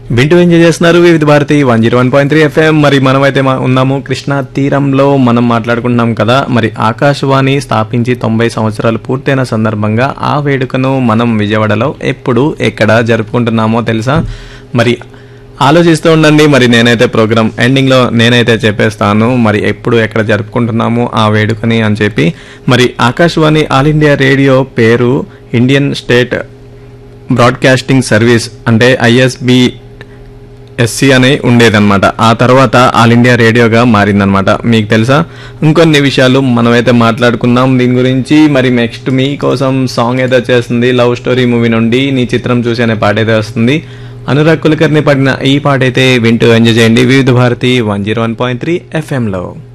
వింటూ ఎంజాయ్ చేస్తున్నారు Vividh Bharati one zero one point three FM మరి మనమైతే మా- ఉన్నాము కృష్ణా తీరంలో మనం మాట్లాడుకుంటున్నాం కదా మరి ఆకాశవాణి స్థాపించి తొంభై సంవత్సరాలు పూర్తయిన సందర్భంగా ఆ వేడుకను మనం విజయవాడలో ఎప్పుడు ఎక్కడ జరుపుకుంటున్నామో తెలుసా మరి ఆలోచిస్తూ ఉండండి మరి నేనైతే ప్రోగ్రామ్ ఎండింగ్లో నేనైతే చెప్పేస్తాను మరి ఎప్పుడు ఎక్కడ జరుపుకుంటున్నాము ఆ వేడుకని అని చెప్పి మరి ఆకాశవాణి ఆల్ ఇండియా రేడియో పేరు ఇండియన్ స్టేట్ బ్రాడ్కాస్టింగ్ సర్వీస్ అంటే ఐఎస్బి ఎస్సీ అని ఉండేదన్నమాట ఆ తర్వాత ఆల్ ఇండియా రేడియోగా మారిందనమాట మీకు తెలుసా ఇంకొన్ని విషయాలు మనమైతే మాట్లాడుకుందాం దీని గురించి మరి నెక్స్ట్ మీకోసం సాంగ్ అయితే చేస్తుంది లవ్ స్టోరీ మూవీ నుండి నీ చిత్రం చూసి అనే పాట అయితే వస్తుంది అనురాగ్ కులకర్ని పడిన ఈ పాట అయితే వింటూ ఎంజాయ్ చేయండి Vividh Bharati one zero one point three ఎఫ్ఎంలో